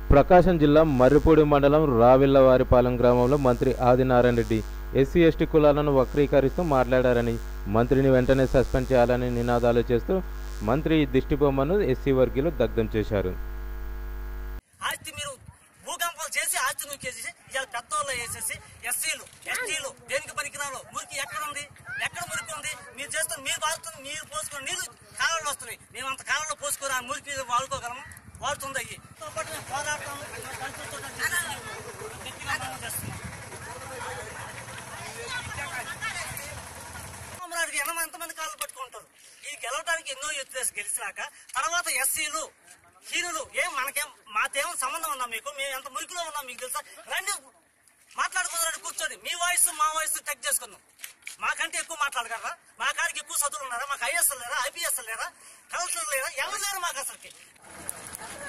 ప్రకాశం జిల్లా మర్రిపూడి మండలం రావిల్లవారిపాలెం గ్రామంలో మంత్రి ఆదినారాయణ రెడ్డి ఎస్సీ ఎస్టీ కులాలను వక్రీకరిస్తూ మాట్లాడారని మంత్రిని వెంటనే సస్పెండ్ చేయాలని నినాదాలు చేస్తూ మంత్రి దిష్టిబొమ్మను ఎస్సీ వర్గీయులు దగ్ధం చేశారు ఆస్తి మీరు భూకంపాలు చేసి ఆస్తి నూకేసి ఇవాళ పెద్దోళ్ళు వేసేసి ఎస్సీలు ఎస్టీలు దేనికి పనికిరాలో మురికి ఎక్కడ ఉంది ఎక్కడ మురికి ఉంది మీరు చేస్తున్న మీరు వాడుతున్న మీరు పోసుకున్న నీళ్ళు కాలంలో వస్తున్నాయి మేము అంత కాలంలో పోసుకొని ఆ మురికి వాడుకోగలం వాడుతుంది అయ్యి తో పాటు మేము పోరాటం కలుపుతో గట్టిగా మనం చేస్తున్నాం రామరాజుకి ఎనమ ఎంతమంది కాళ్ళు పట్టుకుంటారు ఈ గెలవడానికి ఎన్నో ఎత్తేసి గెలిచినాక తర్వాత ఎస్సీలు హీనులు ఏం మనకేం మాతేం సంబంధం ఉందా మీకు మేము ఎంత మురికిలో ఉన్నాం మీకు తెలుసా రండి మాట్లాడుకున్నారంటే కూర్చోండి మీ వాయిస్ మా వాయిస్ టెక్ చేసుకుందాం మాకంటే ఎక్కువ మాట్లాడగలరా మా కాడికి ఎక్కువ చదువులు ఉన్నారా మాకు ఐఎస్ లేరా ఐపీఎస్ లేరా కలెక్టర్ లేరా ఎవరు లేరు మాకు అసలుకి